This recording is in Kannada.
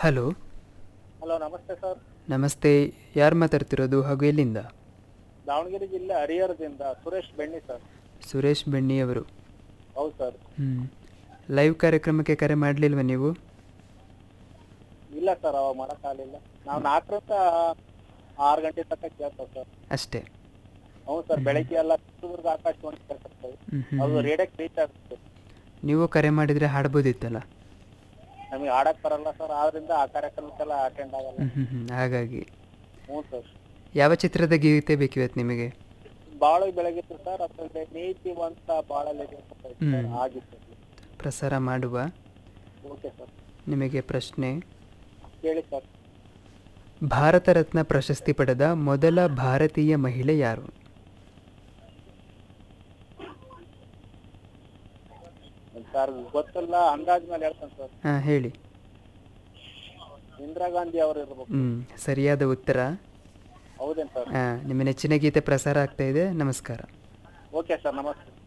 ಹಲೋ ಹಲೋ ನಮಸ್ತೆ ಸರ್ ನಮಸ್ತೆ ಯಾರು ಮಾತಾಡ್ತಿರೋದು ಹಾಗೂ ಎಲ್ಲಿಂದ ದಾವಣಗೆರೆ ಜಿಲ್ಲೆ ಹರಿಹರದಿಂದ ಸುರೇಶ್ ಬೆಣ್ಣಿ ಸರ್ ಸುರೇಶ್ ಬೆಣ್ಣಿಯವರು ಹೌದು ಸರ್ ಹ್ಞೂ ಲೈವ್ ಕಾರ್ಯಕ್ರಮಕ್ಕೆ ಕರೆ ಮಾಡಲಿಲ್ವ ನೀವು ಇಲ್ಲ ಸರ್ ಅವಾಗ ಮಾಡೋಕ್ಕಾಗಲಿಲ್ಲ ನಾವು ನಾಲ್ಕರಿಂದ ಆರು ಗಂಟೆ ತನಕ ಕೇಳ್ತೇವೆ ಸರ್ ಅಷ್ಟೇ ಹೌದು ಸರ್ ಬೆಳಗ್ಗೆ ಎಲ್ಲ ಚಿತ್ರದುರ್ಗ ಆಕಾಶವಾಣಿ ಕೇಳ್ತಿರ್ತೇವೆ ಹ್ಞೂ ಅದು ಹ್ಞೂ ರೇಡಿಯೋಕ್ಕೆ ರೀಚ್ ಆಗುತ್ತೆ ನೀವು ಕರೆ ಮಾಡಿದರೆ ಹಾಡ್ಬೋದಿತ್ತಲ್ಲ ನಮಗೆ ಆಡಕ್ ಬರಲ್ಲ ಸರ್ ಆದ್ರಿಂದ ಆ ಕಾರ್ಯಕ್ರಮಕ್ಕೆಲ್ಲ ಅಟೆಂಡ್ ಆಗಲ್ಲ ಹ್ಞೂ ಹ್ಞೂ ಹ್ಞೂ ಹಾಗಾಗಿ ಹ್ಞೂ ಸರ್ ಯಾವ ಚಿತ್ರದ ಗೀತೆ ಬೇಕಿವತ್ತು ನಿಮಗೆ ಬಾಳು ಬೆಳಗಿತ್ತು ಸರ್ ಅದ್ರಲ್ಲಿ ನೀತಿವಂತ ಬಾಳಲಿದೆ ಅಂತ ಸರ್ ಹ್ಮ್. ಆಗಿತ್ತು ಪ್ರಸಾರ ಮಾಡುವ ಓಕೆ ಸರ್ ನಿಮಗೆ ಪ್ರಶ್ನೆ ಕೇಳಿ ಸರ್ ಭಾರತ ರತ್ನ ಪ್ರಶಸ್ತಿ ಪಡೆದ ಮೊದಲ ಭಾರತೀಯ ಮಹಿಳೆ ಯಾರು ಸರ್ ಗೊತ್ತಿಲ್ಲ ಅಂದಾಜ್ ಮೇಲೆ ಹೇಳ್ತೇನೆ ಸರ್ ಹಾಂ ಹೇಳಿ ಇಂದಿರಾ ಗಾಂಧಿ ಅವರು ಇರ್ಬೇಕು ಹ್ಞೂ ಸರಿಯಾದ ಉತ್ತರ ಹೌದೇನು ಸರ್ ಹಾಂ ನಿಮ್ಮ ನೆಚ್ಚಿನ ಗೀತೆ ಪ್ರಸಾರ ಆಗ್ತಾ ಇದೆ ನಮಸ್ಕಾರ ಓಕೆ ಸರ್ ನಮಸ್ತೆ